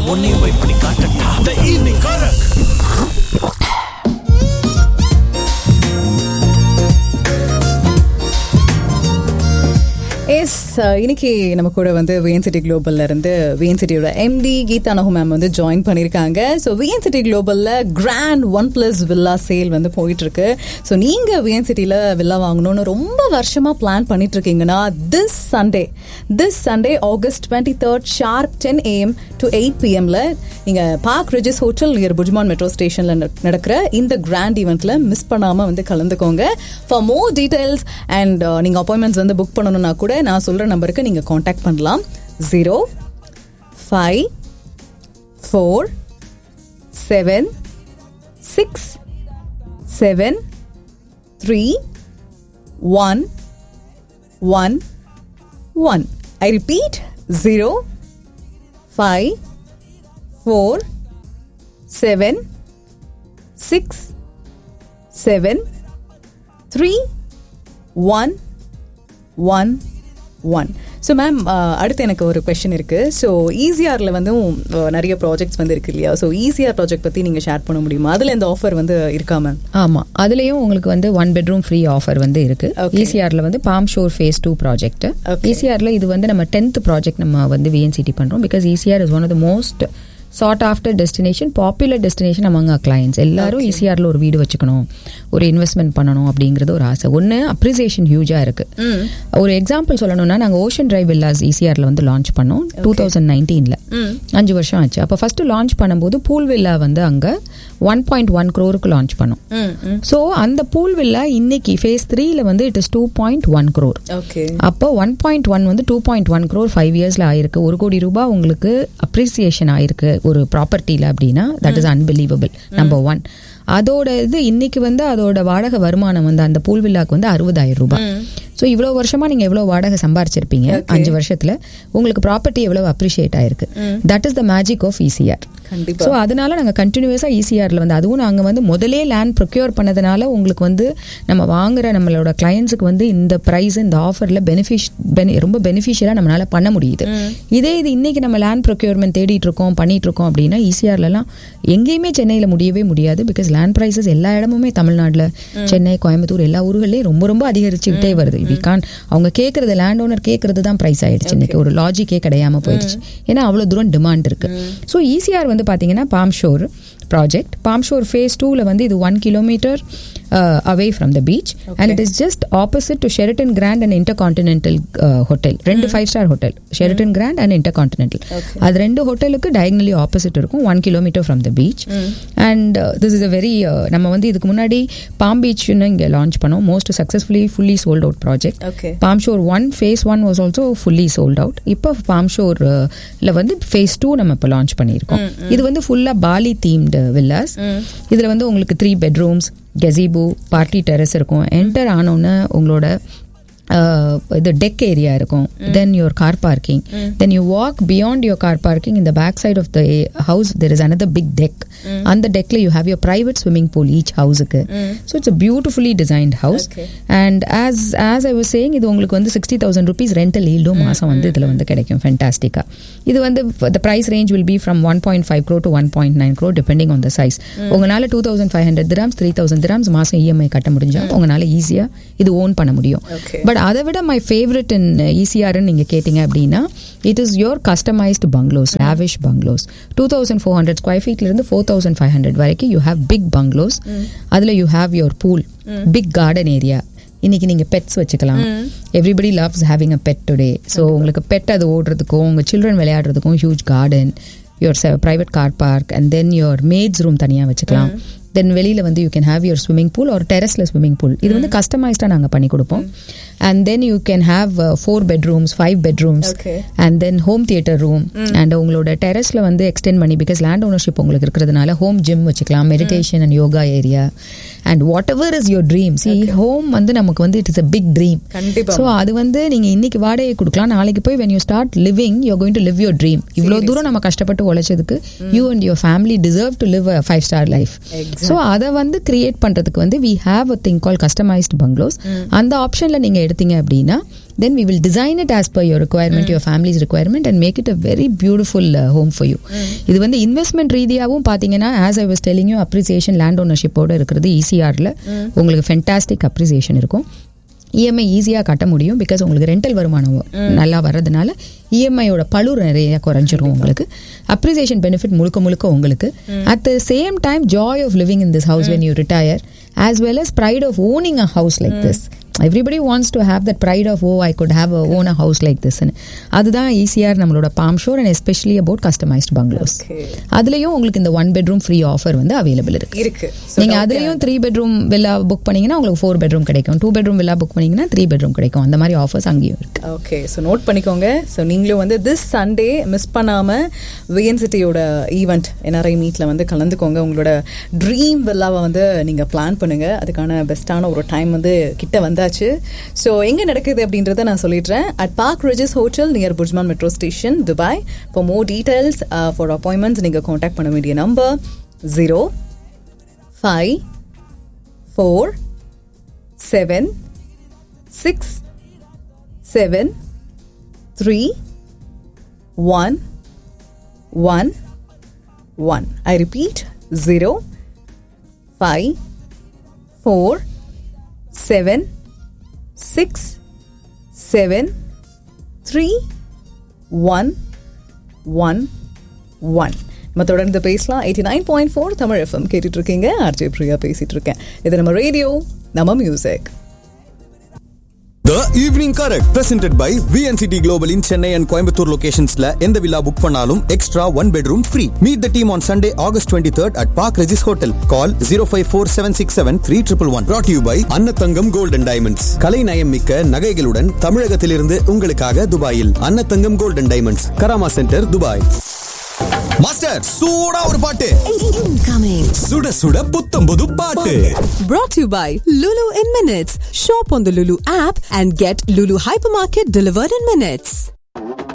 உன்னையும் போய் பண்ணி காட்டட்டா த ஈவினிங் கரக் எஸ் இன்னைக்கு நம்ம கூட வந்து விஎன்சிட்டி குளோபல்ல இருந்து விஎன்சிட்டியோட எம்டி கீதா நகு மேம் வந்து ஜாயின் பண்ணியிருக்காங்க ஸோ விஎன்சிட்டி குளோபல்ல grand one plus villa sale வந்து போயிட்டு இருக்கு ஸோ நீங்க விஎன்சிட்டியில வில்லா வாங்கணும்னு ரொம்ப வருஷமா பிளான் பண்ணிட்டு இருக்கீங்கன்னா this Sunday this Sunday August twenty third sharp ten AM to eight பிஎம்ல நீங்க Park Regis hotel near BurJuman metro ஸ்டேஷன்ல நடக்கிற இந்த கிராண்ட் ஈவெண்ட்ல மிஸ் பண்ணாம வந்து கலந்துக்கோங்க ஃபார் மோர் டீடைல்ஸ் அண்ட் நீங்க அப்பாயின்மெண்ட்ஸ் வந்து புக் பண்ணணும்னா கூட நான் சொல்ற நம்பருக்கு நீங்க காண்டாக்ட் பண்ணலாம் zero five four seven six seven three one one one I repeat zero five four seven six seven three one one one so ma'am அடுத்து எனக்கு ஒரு கொஷின் இருக்கு ஸோ ஈசிஆரில் வந்து uh, நிறைய ப்ராஜெக்ட்ஸ் வந்து இருக்கு இல்லையா ஸோ ஈசிஆர் ப்ராஜெக்ட் பற்றி நீங்கள் ஷேர் பண்ண முடியுமா அதில் இந்த ஆஃபர் வந்து இருக்கா மேம் ஆமா அதுலயும் உங்களுக்கு வந்து ஒன் பெட்ரூம் ஃப்ரீ ஆஃபர் வந்து இருக்கு Okay. ஈசிஆர்ல வந்து palm shore phase two project Okay. ஈசிஆர்ல இது வந்து நம்ம டென்த் ப்ராஜெக்ட் நம்ம வந்து விஎன்சிடி பண்றோம் because ECR is one of the most sought after destination popular destination அவங்க கிளைண்ட்ஸ் எல்லாரும் ஈசிஆர்ல ஒரு வீடு வச்சுக்கணும் ஒரு இன்வெஸ்ட்மெண்ட் பண்ணணும் அப்படிங்கிறது ஒரு ஆசை ஒன்று அப்ரிசியேஷன் ஹியூஜா இருக்கு ஒரு எக்ஸாம்பிள் சொல்லணும்னா நாங்க ஓஷன் டிரைவ் வில்லாஸ் ஈசிஆர்ல வந்து லான்ச் பண்ணோம் டூ தௌசண்ட் நைன்டீன்ல அஞ்சு வருஷம் ஆச்சு அப்போ ஃபர்ஸ்ட் லான்ச் பண்ணும்போது பூல் வில்லா வந்து அங்க ஒன் பாயிண்ட் ஒன் க்ரோருக்கு லான்ச் பண்ணோம் ஸோ அந்த பூல் வில்லா இன்னைக்கு ஃபேஸ் த்ரீல வந்து it is two point one crore okay அப்போ ஒன் பாயிண்ட் ஒன் வந்து two point one crore five இயர்ஸ்ல ஆயிருக்கு ஒரு கோடி ரூபாய் உங்களுக்கு அப்ரிசியேஷன் ஆயிருக்கு ஒரு ப்ராப்பர்ட்டில அப்படின்னா that is unbelievable number one அதோட இது இன்னைக்கு வந்து அதோட வாடகை வருமானம் வந்து அந்த பூல் வில்லாக்கு வந்து அறுபதாயிரம் ரூபாய் ஸோ இவ்வளோ வருஷமா நீங்க எவ்வளோ வாடகை சம்பாரிச்சிருப்பீங்க அஞ்சு வருஷத்துல உங்களுக்கு ப்ராப்பர்ட்டி எவ்வளவு அப்ரிஷியேட் ஆயிருக்கு that is the magic of ECR கண்டிப்பா ஸோ அதனால நாங்கள் கண்டினியூஸாக ஈசிஆரில் வந்து அதுவும் நாங்கள் வந்து முதலே லேண்ட் ப்ரொக்யூர் பண்ணதுனால உங்களுக்கு வந்து நம்ம வாங்குற நம்மளோட கிளையன்ஸுக்கு வந்து இந்த ப்ரைஸ் இந்த ஆஃபரில் பெனிஃபிஷ் ரொம்ப பெனிஃபிஷியலாக நம்மளால பண்ண முடியுது இதே இது இன்னைக்கு நம்ம லேண்ட் ப்ரொக்யூர்மெண்ட் தேடிட்டு இருக்கோம் பண்ணிட்டு இருக்கோம் அப்படின்னா ஈசிஆர்லலாம் எங்கேயுமே சென்னையில் முடியவே முடியாது பிகாஸ் லேண்ட் ப்ரைஸஸ் எல்லா இடமுமே தமிழ்நாட்டில் சென்னை கோயம்புத்தூர் எல்லா ஊர்களையும் ரொம்ப ரொம்ப அதிகரிச்சுக்கிட்டே வருது வி கான் அவங்க கேட்கறது லேண்ட் ஓனர் கேட்கறது தான் ப்ரைஸ் ஆயிடுச்சு இன்னைக்கு ஒரு லாஜிக்கே கிடையாம போயிடுச்சு ஏன்னா அவ்வளோ தூரம் டிமாண்ட் இருக்கு ஸோ ஈசிஆர் வந்து பார்த்தீங்கன்னா palm shore project palm shore phase டூவில் வந்து இது one kilometre away from the beach and it is just opposite to Sheraton Grand and InterContinental hotel ரெண்டு five star hotel Sheraton Grand and InterContinental அது ரெண்டு ஹோட்டலுக்கு diagonally opposite இருக்கும் one kilometre from the beach and this is a very நம்ம வந்து இதுக்கு முன்னாடி palm பீச்னு இங்கே லான்ச் பண்ணோம் most successfully fully sold out project okay palm shore one phase one was also fully sold out இப்போ palm ஷோர்ல வந்து ஃபேஸ் டூ நம்ம இப்போ லான்ச் பண்ணியிருக்கோம் இது வந்து ஃபுல்லா பாலி தீம்டு வில்லாஸ் இதுல வந்து உங்களுக்கு three bedrooms gazebo party terrace இருக்கும் என்டர் ஆனோன்னு உங்களோட uh, இது டெக் ஏரியா இருக்கும் then your car parking then you walk beyond your car parking இந்த back side of the house there is another big deck அந்த டெக்ல you have your private swimming pool each ஹவுஸுக்கு so it's beautifully designed house Okay. And as as I was saying இது உங்களுக்கு வந்து sixty thousand rupees rental ஈல்டும் மாதம் வந்து இதில் வந்து கிடைக்கும் ஃபென்டாஸ்டிக்காக இது வந்து the price range will be from one point five crore to one point nine crore depending on the size உங்களால் two thousand five hundred dirhams three thousand dirhams மாதம் இஎம்ஐ கட்ட முடிஞ்சா உங்களால் ஈஸியாக இது ஓன் பண்ண முடியும் Okay. பட் அதை விட மை ஃபேவரட் இன் ஈசிஆர்னு நீங்கள் கேட்டிங்க அப்படின்னா it is your customized bungalows lavish bungalows two thousand four hundred square ஃபீட்லேருந்து ஃபோர் தௌசண்ட் ஃபைவ் ஹண்ட்ரட் வரைக்கும் யூ ஹேவ் பிக் பங்களோஸ் அதில் you have your pool big garden area இன்னைக்கு நீங்க பெட்ஸ் வச்சுக்கலாம் everybody loves having a pet today so உங்களுக்கு pet அது ஓடுறதுக்கும் உங்க சில்ட்ரன் விளையாடுறதுக்கும் huge garden your private car park and then your maids room தனியாக வச்சுக்கலாம் தென் வெளியில வந்து you can have your swimming pool ஒரு டெரஸ்ல ஸ்விம்மிங் பூல் இது வந்து கஸ்டமைஸ்டா நாங்க பண்ணி கொடுப்போம் and then you can have four bedrooms five bedrooms Okay. And then home theatre room and உங்களோட டெரஸ்ல வந்து எக்ஸ்டெண்ட் பண்ணி பிகாஸ் லேண்ட் ஓனர்ஷிப் உங்களுக்கு இருக்கிறதுனால ஹோம் ஜிம் வச்சுக்கலாம் meditation and yoga area and whatever is your dream சி home வந்து நமக்கு வந்து it is a big dream கண்டிப்பா ஸோ அது வந்து நீங்க இன்னைக்கு வாடகை கொடுக்கலாம் நாளைக்கு போய் when you start living you going to live your dream இவ்வளோ தூரம் நம்ம கஷ்டப்பட்டு உழைச்சதுக்கு you and your family deserve to live a five star life so அதை வந்து கிரியேட் பண்றதுக்கு வந்து we have a thing call customized bungalows அந்த ஆப்ஷன்ல நீங்க எடுத்தீங்க அப்படின்னா then we will design it as per your requirement your family's requirement and make it a very beautiful home for you இது வந்து இன்வெஸ்ட்மெண்ட் ரீதியாகவும் பார்த்தீங்கன்னா as I was telling you appreciation land ஓனர்ஷிப்போட இருக்கிறது ஈசிஆரில் உங்களுக்கு ஃபென்டாஸ்டிக் அப்ரிசியேஷன் இருக்கும் EMI ஈஸியாக கட்ட முடியும் பிகாஸ் உங்களுக்கு ரெண்டல் வருமானம் நல்லா வர்றதுனால இஎம்ஐயோட பழு நிறைய குறைஞ்சிரும் உங்களுக்கு அப்ரிசியேஷன் பெனிஃபிட் முழுக்க முழுக்க உங்களுக்கு at the same time joy of living in this house when you retire as well as pride of owning a house like this everybody wants to have that pride of oh I could have a own a house like திஸ்னு அதுதான் ECR நம்மளோட palm shore and especially about customized bungalows Okay. அதுலயும் உங்களுக்கு இந்த one bedroom free offer வந்து available இருக்கு இருக்கு So, நீங்க doubt அதுலயும் த்ரீ பெட்ரூம் வில்லா புக் பண்ணீங்கன்னா உங்களுக்கு ஃபோர் பெட்ரூம் கிடைக்கும் டூ பெட்ரூம் வில்லா புக் பண்ணீங்கன்னா த்ரீ பெட்ரூம் கிடைக்கும் அந்த மாதிரி ஆஃபர்ஸ் அங்கேயும் இருக்கு ஓகே ஸோ நோட் பண்ணிக்கோங்க ஸோ நீங்களும் வந்து திஸ் சண்டே மிஸ் பண்ணாமல் விஎன்சிட்டியோட ஈவெண்ட் என்ஆர்ஐ மீட்டில் வந்து கலந்துக்கோங்க உங்களோட ட்ரீம் வில்லாவை வந்து நீங்கள் பிளான் பண்ணுங்க அதுக்கான பெஸ்ட்டான ஒரு டைம் வந்து கிட்ட வந்தாச்சு ஸோ எங்கே நடக்குது அப்படின்றத நான் சொல்லிடுறேன் at Park Regis hotel near BurJuman metro station Dubai for more details for appointments நீங்கள் காண்டாக்ட் பண்ண வேண்டிய number zero five four seven six seven three one one one I repeat zero five four seven six seven three one one one நம்ம தொடர்ந்து பேசலாம் eighty nine point four Tamil FM கேட்டுட்டு இருக்கீங்க RJ Priya பேசிட்டு இருக்கேன் இது நம்ம ரேடியோ நம்ம music The Evening Correct presented by VNCT Global in Chennai and Coimbatore locationsல எந்த வில்லா புக் பண்ணாலும் extra one bedroom free meet the team on Sunday August twenty third at Park Regis hotel call zero five four seven six seven three triple one brought you by Annathangam golden diamonds கலை நயம் மிக்க நகைகளுடன் தமிழகத்திலிருந்து உங்களுக்காக துபாயில் Annathangam golden diamonds Karama centre Dubai master சூடா ஒரு பாட்டு Incoming. சுட சுட புத்தம் புது பாட்டு Brought to you by Lulu in Minutes. Shop on the Lulu app and get Lulu Hypermarket delivered in minutes.